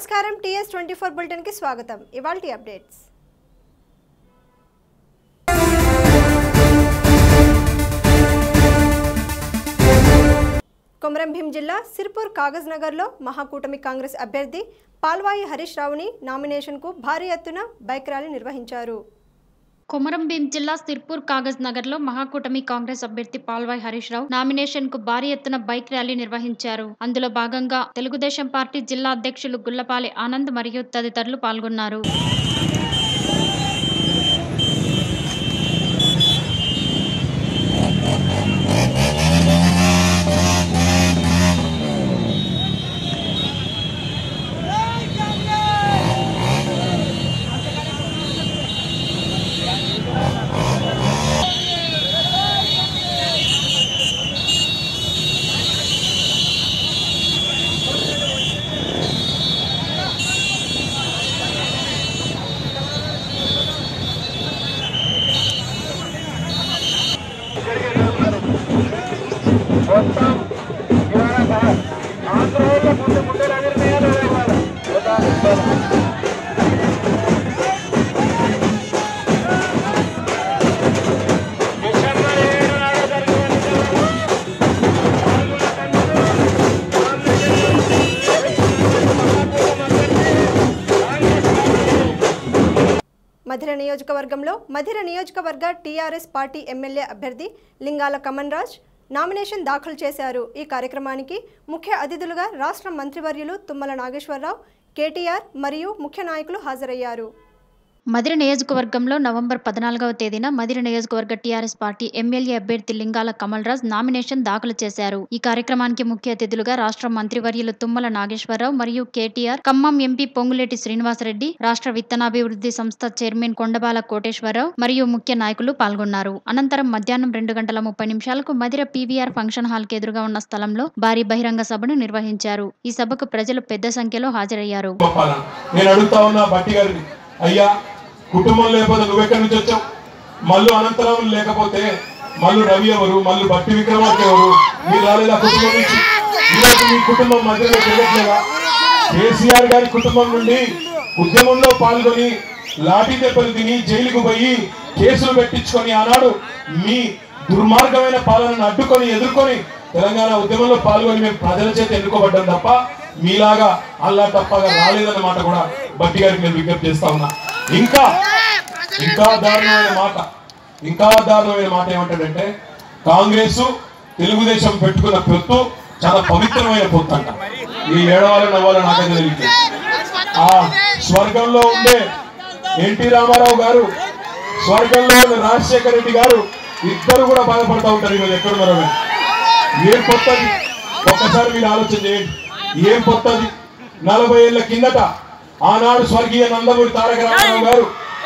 నమస్కారం TS twenty four బులెటిన్కి స్వాగతం ఇవాల్టి అప్డేట్స్ కొమరం భీం జిల్లా సిర్పూర్ కాగజ్ నగర్లో మహాకూటమి కాంగ్రెస్ అభ్యర్థి పాల్వాయి హరీష్ రావుని నామినేషన్కు భారీ ఎత్తున బైక్ ర్యాలీ నిర్వహించారు కొమరం భీం జిల్లా సిర్పూర్ కాగజ్ నగర్ లో మహాకూటమి కాంగ్రెస్ అభ్యర్థి పాల్వాయ్ హరీష్ రావు నామినేషన్ కు భారీ ఎత్తున బైక్ ర్యాలీ నిర్వహించారు అందులో భాగంగా తెలుగుదేశం పార్టీ జిల్లా అధ్యక్షులు గుల్లపాలి ఆనంద్ మరియు తదితరులు పాల్గొన్నారు మొత్తం ఇవాళ ఆంధ్రలో ముందు ముందు నగరమేయాలి ఇవాళ డిసెంబర్ ఏడు నాడు జరిగిన మధిర నియోజకవర్గంలో మధిర నియోజకవర్గ టీఆర్ఎస్ పార్టీ ఎమ్మెల్యే అభ్యర్థి లింగాల కమన్ రాజ్ నామినేషన్ దాఖలు చేశారు ఈ కార్యక్రమానికి ముఖ్య అతిథులుగా రాష్ట్ర మంత్రివర్యులు తుమ్మల నాగేశ్వరరావు కేటీఆర్ మరియు ముఖ్య నాయకులు హాజరయ్యారు మదిర నియోజకవర్గంలో నవంబర్ పద్నాలుగవ తేదీన మదిర నియోజకవర్గ టీఆర్ఎస్ పార్టీ ఎమ్మెల్యే అభ్యర్థి లింగాల కమల్ రాజ్ నామినేషన్ దాఖలు చేశారు ఈ కార్యక్రమానికి ముఖ్య అతిథులుగా రాష్ట్ర మంత్రివర్యులు తుమ్మల నాగేశ్వరరావు మరియు కేటీఆర్ ఖమ్మం ఎంపీ పొంగులేటి శ్రీనివాసరెడ్డి రాష్ట్ర విత్తనాభివృద్ధి సంస్థ చైర్మన్ కొండబాల కోటేశ్వరరావు మరియు ముఖ్య నాయకులు పాల్గొన్నారు అనంతరం మధ్యాహ్నం రెండు గంటల ముప్పై నిమిషాలకు మదిర పీవీఆర్ ఫంక్షన్ హాల్ కు ఎదురుగా ఉన్న స్థలంలో భారీ బహిరంగ సభను నిర్వహించారు ఈ సభకు ప్రజలు పెద్ద సంఖ్యలో హాజరయ్యారు గొప్పనా నేను అడుగుతా ఉన్నా బట్టి గారిని అయ్యా కుటుంబం లేకపోతే నువ్వెక్కడి నుంచి వచ్చావు మల్లు అనంతరం లేకపోతే మల్లు రవి ఎవరు మల్లు బట్టి విక్రమార్క ఎవరు మీరు రాలేదా కుటుంబం నుంచి ఈరోజు మీ కుటుంబం మధ్యలో తిరగట్లేదా కేసీఆర్ గారి కుటుంబం నుండి ఉద్యమంలో పాల్గొని లాఠీ దెబ్బలు తిని జైలుకు పోయి కేసులు పెట్టించుకొని ఆనాడు మీ దుర్మార్గమైన పాలనను అడ్డుకొని ఎదుర్కొని తెలంగాణ ఉద్యమంలో పాల్గొని మేము ప్రజల చేత ఎన్నుకోబడ్డాం తప్ప మీలాగా అల్లా తప్పగా రాలేదన్నమాట కూడా బట్టి గారికి నేను విజ్ఞప్తి చేస్తా ఉన్నా ఇంకా ఇంకా దారుణమైన మాట ఇంకా దారుణమైన మాట ఏమంటాడంటే కాంగ్రెస్ తెలుగుదేశం పెట్టుకున్న పొత్తు చాలా పవిత్రమైన పొత్తు అంట ఈ ఏడవాళ్ళు నవ్వాలో నాకైతే తెలియదు ఆ స్వర్గంలో ఉండే ఎన్టీ రామారావు గారు స్వర్గంలో ఉన్న రాజశేఖర రెడ్డి గారు ఇద్దరు కూడా బాధపడతా ఉంటారు ఈరోజు ఎక్కడున్నారో కానీ. ఏం కొత్తది ఒక్కసారి మీరు ఆలోచన చేయండి ఏం కొత్తది నలభై ఏళ్ల కిందట ఆనాడు స్వర్గీయ నందమూరి తారక రామారావు గారు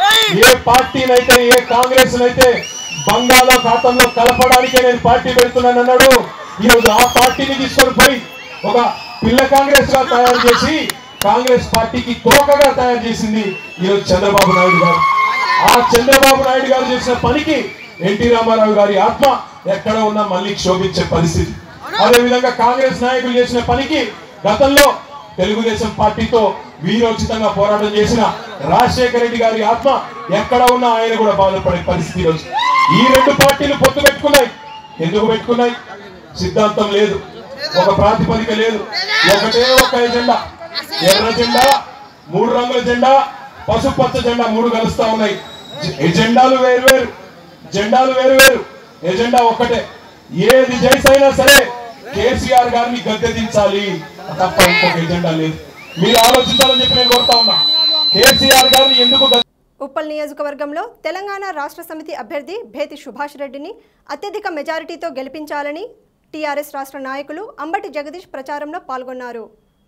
ఏ పార్టీనైతే ఏ కాంగ్రెస్ నైతే బంగాళాఖాతంలో కలపడానికే నేను పార్టీ పెడుతున్నాను అన్నాడు ఈరోజు ఆ పార్టీని తీసుకొని పోయి ఒక పిల్ల కాంగ్రెస్ గా తయారు చేసి కాంగ్రెస్ పార్టీకి తోకగా తయారు చేసింది ఈరోజు చంద్రబాబు నాయుడు గారు ఆ చంద్రబాబు నాయుడు గారు చేసిన పనికి ఎన్టీ రామారావు గారి ఆత్మ ఎక్కడ ఉన్నా మళ్ళీ క్షోభించే పరిస్థితి అదే విధంగా కాంగ్రెస్ నాయకులు చేసిన పనికి గతంలో తెలుగుదేశం పార్టీతో వీరోచితంగా పోరాటం చేసిన రాజశేఖర రెడ్డి గారి ఆత్మ ఎక్కడ ఉన్నా ఆయన కూడా బాధపడే పరిస్థితి ఈరోజు ఈ రెండు పార్టీలు పొత్తు పెట్టుకున్నాయి ఎందుకు పెట్టుకున్నాయి సిద్ధాంతం లేదు ఒక ప్రాతిపదిక లేదు ఒకటే ఒక ఎజెండా ఎర్ర జెండా మూడు రంగుల జెండా పసుపు పచ్చ జెండా మూడు కలుస్తా ఉన్నాయి జె- ఎజెండాలు వేరు వేరు జెండాలు వేరు వేరు ఎజెండా ఒక్కటే ఏది జైసైనా సరే కేసీఆర్ గారిని గద్దెదించాలి తప్ప ఇంకొక ఎజెండా లేదు మీరు ఆలోచించాలని చెప్పి నేను కోరుతా ఉన్నా కేసీఆర్ గారిని ఎందుకు గద్దె- ఉప్పల్ నియోజకవర్గంలో తెలంగాణ రాష్ట్ర సమితి అభ్యర్థి భేతి సుభాష్ రెడ్డిని అత్యధిక మెజారిటీతో గెలిపించాలని టీఆర్ఎస్ రాష్ట్ర నాయకులు అంబటి జగదీష్ ప్రచారంలో పాల్గొన్నారు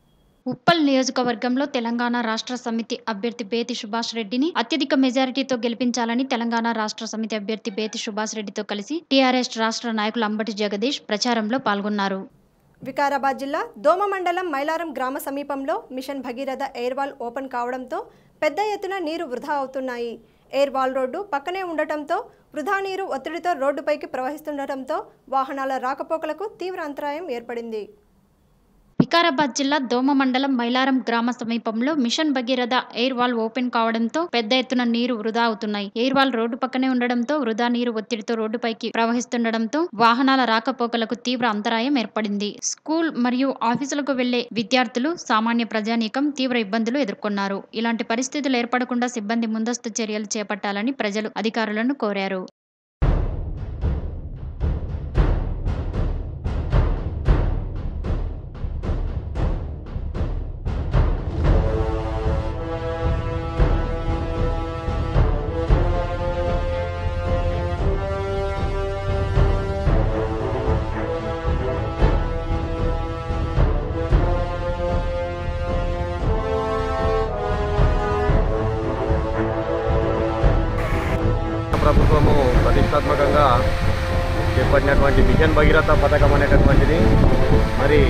ఉప్పల్ నియోజకవర్గంలో తెలంగాణ రాష్ట్ర సమితి అభ్యర్థి బేతి సుభాష్ రెడ్డిని అత్యధిక మెజారిటీతో గెలిపించాలని తెలంగాణ రాష్ట్ర సమితి అభ్యర్థి బేతి సుభాష్ రెడ్డితో కలిసి టీఆర్ఎస్ రాష్ట్ర నాయకులు అంబటి జగదీష్ ప్రచారంలో పాల్గొన్నారు వికారాబాద్ జిల్లా దోమ మండలం మైలారం గ్రామ సమీపంలో మిషన్ భగీరథ ఎయిర్వాల్ ఓపెన్ కావడంతో పెద్ద ఎత్తున నీరు వృధా అవుతున్నాయి ఎయిర్వాల్ రోడ్డు పక్కనే ఉండటంతో వృధా నీరు ఒత్తిడితో రోడ్డుపైకి ప్రవహిస్తుండటంతో వాహనాల రాకపోకలకు తీవ్ర అంతరాయం ఏర్పడింది వికారాబాద్ జిల్లా దోమ మండలం మైలారం గ్రామ సమీపంలో mission Bhagiratha air valve open కావడంతో పెద్ద ఎత్తున నీరు వృధా అవుతున్నాయి ఎయిర్ వాల్ రోడ్డు పక్కనే ఉండడంతో వృధా నీరు ఒత్తిడితో రోడ్డుపైకి ప్రవహిస్తుండడంతో వాహనాల రాకపోకలకు తీవ్ర అంతరాయం ఏర్పడింది స్కూల్ మరియు ఆఫీసులకు వెళ్లే విద్యార్థులు సామాన్య ప్రజానీకం తీవ్ర ఇబ్బందులు ఎదుర్కొన్నారు ఇలాంటి పరిస్థితులు ఏర్పడకుండా సిబ్బంది ముందస్తు చర్యలు చేపట్టాలని ప్రజలు అధికారులను కోరారు ప్రభుత్వము ప్రతిష్టాత్మకంగా చేపట్టినటువంటి మిషన్ భగీరథ పథకం అనేటటువంటిది మరి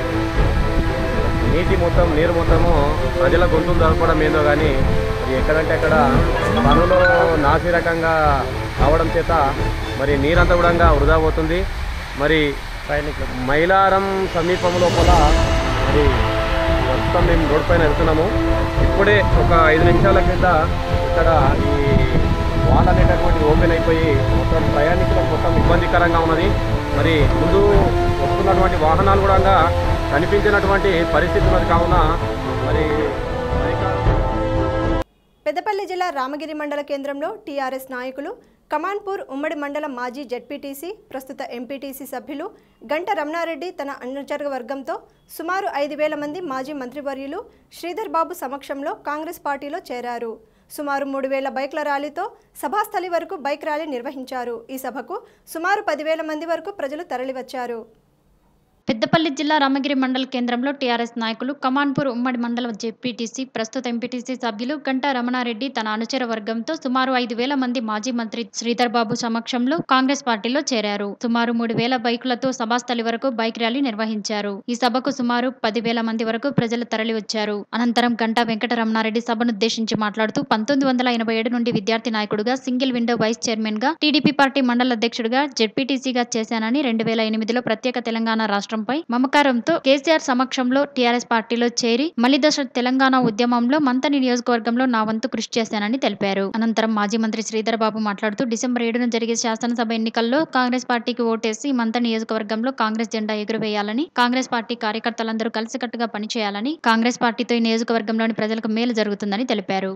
నీటి మొత్తం నీరు మొత్తము ప్రజల గొంతులు జరపడం ఏందో కానీ అది ఎక్కడంటే అక్కడ పనులు నాసిరకంగా అవడం చేత మరి నీరంతా కూడా వృధా పోతుంది మరి మైలారం సమీపం లోపల మరి ప్రస్తుతం మేము రోడ్ పైన వెళ్తున్నాము ఇప్పుడే ఒక ఐదు నిమిషాల క్రిత ఇక్కడ ఈ వాల్ అనేటటువంటి ఓపెన్ అయిపోయి మొత్తం ప్రయాణికులకు మొత్తం ఇబ్బందికరంగా ఉన్నది మరి ముందు వస్తున్నటువంటి వాహనాలు కూడా కనిపించినటువంటి పరిస్థితి ఉన్నది కావున మరి అధికారులు పెద్దపల్లి జిల్లా రామగిరి మండల కేంద్రంలో టీఆర్ఎస్ నాయకులు కమాన్పూర్ ఉమ్మడి మండలం మాజీ జడ్పీటీసీ ప్రస్తుత ఎంపీటీసీ సభ్యులు గంట రమణారెడ్డి తన అనుచర వర్గంతో సుమారు ఐదు వేల మంది మాజీ మంత్రివర్యులు శ్రీధర్ బాబు సమక్షంలో కాంగ్రెస్ పార్టీలో చేరారు సుమారు మూడు వేల బైక్ల ర్యాలీతో సభాస్థలి వరకు బైక్ ర్యాలీ నిర్వహించారు ఈ సభకు సుమారు పదివేల మంది వరకు ప్రజలు తరలివచ్చారు పెద్దపల్లి జిల్లా రామగిరి మండల కేంద్రంలో టీఆర్ఎస్ నాయకులు కమాన్పూర్ ఉమ్మడి మండల జెడ్పీటీసీ ప్రస్తుత ఎంపీటీసీ సభ్యులు గంటా రమణారెడ్డి తన అనుచర వర్గంతో సుమారు ఐదు వేల మంది మాజీ మంత్రి శ్రీధర్ బాబు సమక్షంలో కాంగ్రెస్ పార్టీలో చేరారు సుమారు మూడు వేల బైకులతో సభాస్థలి వరకు బైక్ ర్యాలీ నిర్వహించారు ఈ సభకు సుమారు పదివేల మంది వరకు ప్రజలు తరలివచ్చారు అనంతరం గంటా వెంకట రమణారెడ్డి సభనుద్దేశించి మాట్లాడుతూ పంతొమ్మిది వందల ఎనభై ఏడు నుండి విద్యార్థి నాయకుడుగా సింగిల్ విండో వైస్ చైర్మన్ గా టీడీపీ పార్టీ మండల అధ్యక్షుడిగా జెడ్పీటీసీగా చేశానని రెండు వేల ఎనిమిదిలో ప్రత్యేక తెలంగాణ రాష్ట్రంపై మమకారంతో కేసీఆర్ సమక్షంలో టీఆర్ఎస్ పార్టీలో చేరి మలిదశ తెలంగాణ ఉద్యమంలో మంతని నియోజకవర్గంలో నా వంతు కృషి చేశానని తెలిపారు అనంతరం మాజీ మంత్రి శ్రీధర్ బాబు మాట్లాడుతూ డిసెంబర్ ఏడున జరిగే శాసనసభ ఎన్నికల్లో కాంగ్రెస్ పార్టీకి ఓటేసి మంత నియోజకవర్గంలో కాంగ్రెస్ జెండా ఎగురవేయాలని కాంగ్రెస్ పార్టీ కార్యకర్తలందరూ కలిసికట్టుగా పనిచేయాలని కాంగ్రెస్ పార్టీతో ఈ నియోజకవర్గంలోని ప్రజలకు మేలు జరుగుతుందని తెలిపారు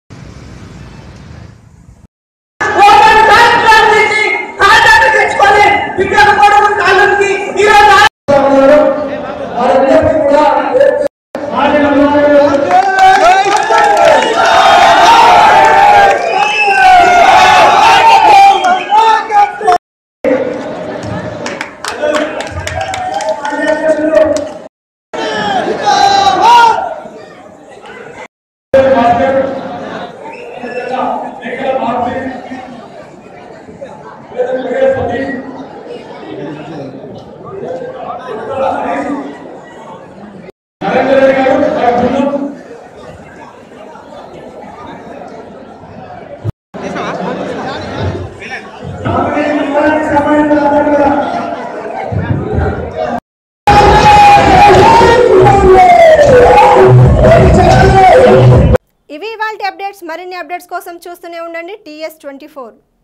ఓపెన్ బ్యాంక్ ట్రాన్సిటీ కాంటాక్ట్ తెచ్చుకొని విద్యార్థి కొడుకు కాళ్ళకి ఈరోజు ఇవి ఇవాళ అప్డేట్స్ మరిన్ని అప్డేట్స్ కోసం చూస్తూనే ఉండండి టీఎస్ ట్వంటీ ఫోర్